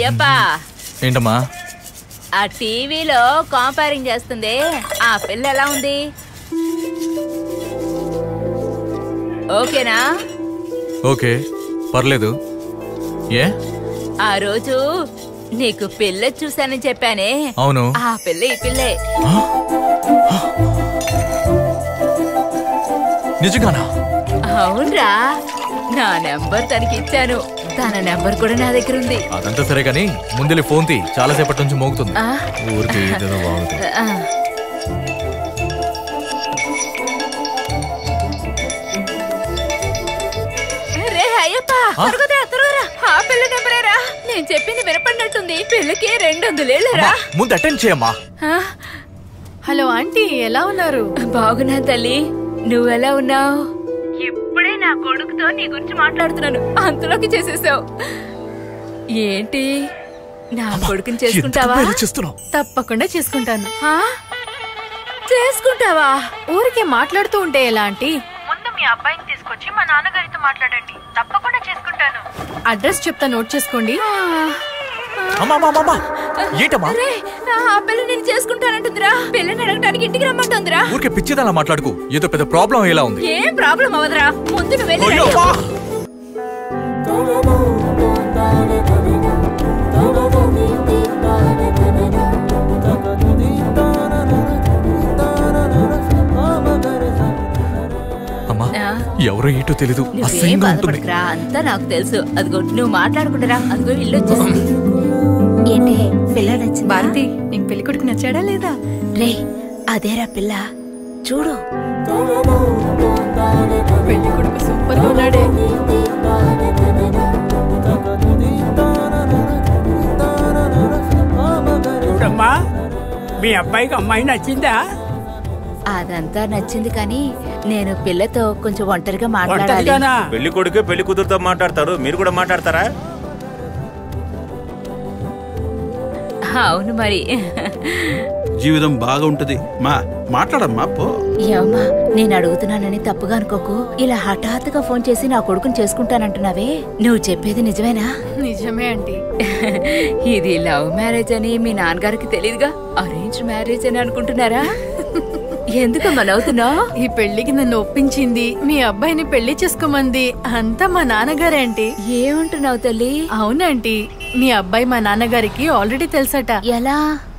అయ్యప్ప ఏంటమ్మా ఆ టీవీలో కాంపేరింగ్ చేస్తుంది ఆ పిల్ల ఎలా ఉంది ఓకేనా ఓకే పర్లేదు ఏ ఆ రోజు నీకు పిల్ల చూశానని చెప్పానే అవును ఆ పిల్ల ఈ పిల్లే నిజంగానా అవునరా నా నెంబర్ తనకి ఇచ్చాను తన నెంబర్ కూడా నా దగ్గర ఉంది అదంతా సరే కానీ ముందులే ఫోన్ తీ చాలాసేపటి నుంచి మోగుతుంది ఆ, ఊరికి ఏదేదో బాగుంటుంది ఆ. రే అయ్యప్ప త్వరగా త్వరగా ఆ పిల్ల నెంబరేరా నేను చెప్పింది వినపడినట్టుంది పిల్లకి రెండు వందలేళ్ళరా అమ్మా, ముందు అటెండ్ చేయమ్మా హలో ఆంటీ ఎలా ఉన్నారు బాగున్నా తల్లి నువ్వెలా ఉన్నావు ఇప్పుడే నా కొడుకుతో నీ గురించి మాట్లాడుతున్నాను అంతలోకి చేసేసావు ఏంటి నా కొడుకుని చేసుకుంటావా ఎందుకు చేస్తున్నావు తప్పకుండా చేసుకుంటాను ఆ? చేసుకుంటావా ఊరికే మాట్లాడుతూ ఉంటే ఎలా ఆంటీ ముందు మీ అబ్బాయిని తీసుకొచ్చి మా నాన్నగారితో మాట్లాడండి తప్పకుండా చేసుకుంటాను అడ్రస్ చెప్తా నోట్ చేసుకోండి అమ్మా అమ్మా, అమ్మా ఏంటమ్మా అరే ఆ పిల్ల నేను చేసుకుంటానంటుందిరా పిల్లని అడగటానికి ఇంటికి రమ్మంటుందిరా ఊరికే పిచ్చిదలా మాట్లాడుకు ఏదో పెద్ద ప్రాబ్లం ఎలా ఉంది ఏం ప్రాబ్లం అవదురా ముందు నువ్వు వెళ్ళి అయ్యో, రెడీ అమ్మా. అవ్వు. అమ్మా ఆ? ఎవరో ఏంటో తెలీదు నువ్వేం అసహ్యంగా ఉంటుంది బాధపడకురా అంతా నాకు తెలుసు అదిగో నువ్వు మాట్లాడుకుంటారా అదిగో ఇల్లు వచ్చేసింది ఏంటి పిల్ల నచ్చింది భారతి నీకు పెళ్లి కొడుకు నచ్చాడా లేదా రే అదేరా పిల్ల చూడు పెళ్లి కొడుకు సూపర్ గా ఉన్నాడే చూడమ్మా మీ అబ్బాయికి అమ్మాయి నచ్చిందా అదంతా నచ్చింది కానీ నేను పిల్లతో కొంచెం ఒంటరిగా మాట్లాడాలి ఒంటరిగానా పెళ్లి కొడుకు పెళ్లి కూతురుతో మాట్లాడతారు మీరు కూడా మాట్లాడతారా అవును మరి జీవితం బాగా ఉంటది మా మాట్లాడమ్మా పో ఏమమ్మా నేను అడుగుతున్నానని తప్పుగా అనుకోకు ఇలా హఠాత్తుగా ఫోన్ చేసి నా కొడుకుని చేసుకుంటానంటున్నావే నువ్వు చెప్పేది నిజమేనా నిజమే ఆంటీ ఇది లవ్ మ్యారేజ్ అని మీ నాన్నగారికి తెలియదుగా అరేంజ్ మ్యారేజ్ అని అనుకుంటున్నారా ఎందుకమ్మా నవ్వుతున్నావు ఈ పెళ్లికి నన్ను ఒప్పించింది మీ అబ్బాయిని పెళ్లి చేసుకోమంది అంతా మా నాన్నగారే ఆంటీ ఏమంటున్నావు తల్లి అవునంటీ మీ అబ్బాయి మా నాన్నగారికి ఆల్రెడీ తెలుసట ఎలా